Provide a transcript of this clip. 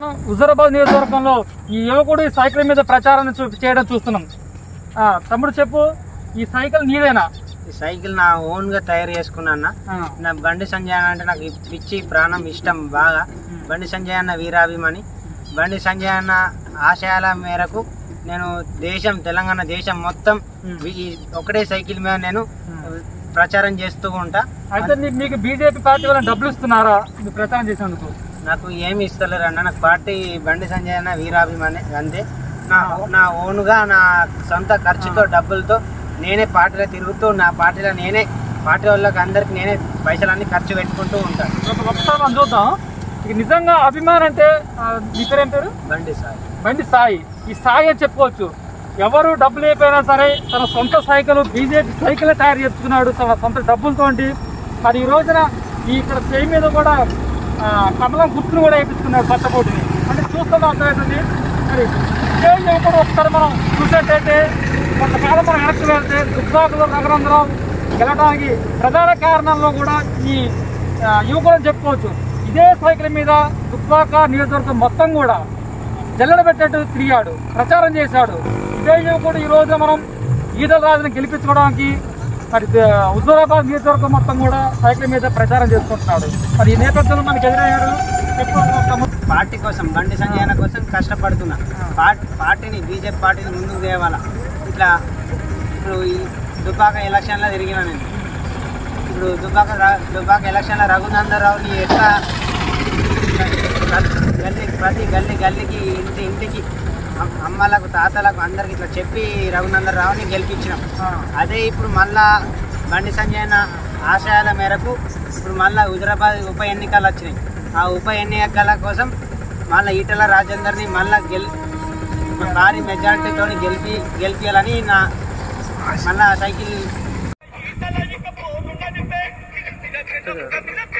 హుజరాబాద్ నియోజకవర్గంలో ఈ యువకుడు ఈ సైకిల్ మీద ప్రచారం చూ చేయడం చూస్తున్నాం ఆ, తమ్ముడు చెప్పు ఈ సైకిల్ నీదేనా ఈ సైకిల్ నా ఓన్ గా తయారు చేసుకున్నా ఆ, నా బండి సంజయ్ అన్న అంటే నాకు పిచ్చి ప్రాణం ఇష్టం బాగా బండి సంజయ్ అన్న వీరాభిమాని బండి సంజయ్ అన్న ఆశయాల మేరకు నేను దేశం తెలంగాణ దేశం మొత్తం ఈ ఒకటే సైకిల్ మీద నేను ప్రచారం చేస్తూ ఉంటా అయితే మీ- మీకు బీజేపీ పార్టీ వాళ్ళని డబ్బులు ఇస్తున్నారా మీరు ప్రచారం చేసేందుకు నాకు ఏమి ఇస్తలేరు అన్న నాకు పార్టీ బండి సంజయ్ అన్న వీరాభిమాని అంతే నా నా ఓనుగా నా సొంత ఖర్చుతో డబ్బులతో నేనే పార్టీలో తిరుగుతూ నా పార్టీలో నేనే పార్టీ వాళ్ళకి అందరికి నేనే పైసలన్నీ ఖర్చు పెట్టుకుంటూ ఉంటాను ఒక ఒకసారి మనం చూద్దాం ఇక నిజంగా అభిమానం అంటే ఆ, మీ పేరు ఏం పేరు బండి సార్ బండి సాయి ఈ సాయి అని చెప్పుకోవచ్చు ఎవరు డబ్బులు అయిపోయినా సరే తన సొంత సైకిల్ బీజేపీ సైకిల్ తయారు చేసుకున్నాడు తన సొంత డబ్బులతోటి మరి ఈ రోజున ఈ ఇక్కడ చేయి మీద కూడా ఆ, కమలం గుర్తును కూడా వేయించుకున్నాడు పచ్చబోటిని అంటే చూస్తున్నాం అర్థమవుతుంది మరి ఇదే యువకుడు ఒకసారి మనం చూసేటైతే కొంతకాలం మనం వెనక్కి వెళ్తే దుబ్బాకులో రఘునందరావు గెలవడానికి ప్రధాన కారణంలో కూడా ఈ ఆ, యువకుడు అని చెప్పుకోవచ్చు ఇదే సైకిల్ మీద దుబ్బాక నియోజకవర్గం మొత్తం కూడా జల్లెడ పెట్టినట్టు తిరిగాడు ప్రచారం చేశాడు ఇదే యువకుడు ఈ రోజు మనం ఈదల రాజుని గెలిపించుకోవడానికి మరి ద- హుజూరాబాద్ నియోజకవర్గం మొత్తం కూడా సైకిల్ మీద ప్రచారం చేసుకుంటున్నాడు మరి ఈ నేపథ్యంలో మనకి ఎదురయ్యాడు చెప్పు తమ్ముడు. పార్టీ కోసం బండి సంజయ్ అన్న కోసం కష్టపడుతున్నా పార్టీ పార్టీని బీజేపీ పార్టీని ముందుకు తేవాలా ఇట్లా ఇప్పుడు ఈ దుబ్బాక ఎలక్షన్లో తిరిగిన నేను ఇప్పుడు దుబ్బాక ర- దుబ్బాక ఎలక్షన్లో రఘునందరావుని ఎట్లా గల్లీ ప్రతి గల్లీ గల్లీకి ఇంటి ఇంటికి అమ్- అమ్మలకు తాతలకు అందరికి ఇట్లా చెప్పి రఘునందరావుని గెలిపించినాం ఆ, అదే ఇప్పుడు మళ్ళా బండి సంజయ్ అన్న ఆశయాల మేరకు ఇప్పుడు మళ్ళా హుజరాబాద్ ఉప ఎన్నికలు వచ్చినాయి ఆ ఉప ఎన్నికల కోసం మళ్ళీ ఈటల రాజేందర్ని మళ్ళా గెల్ భారీ మెజారిటీతో గెలిపి గెలిపించాలని నా మళ్ళా సైకిల్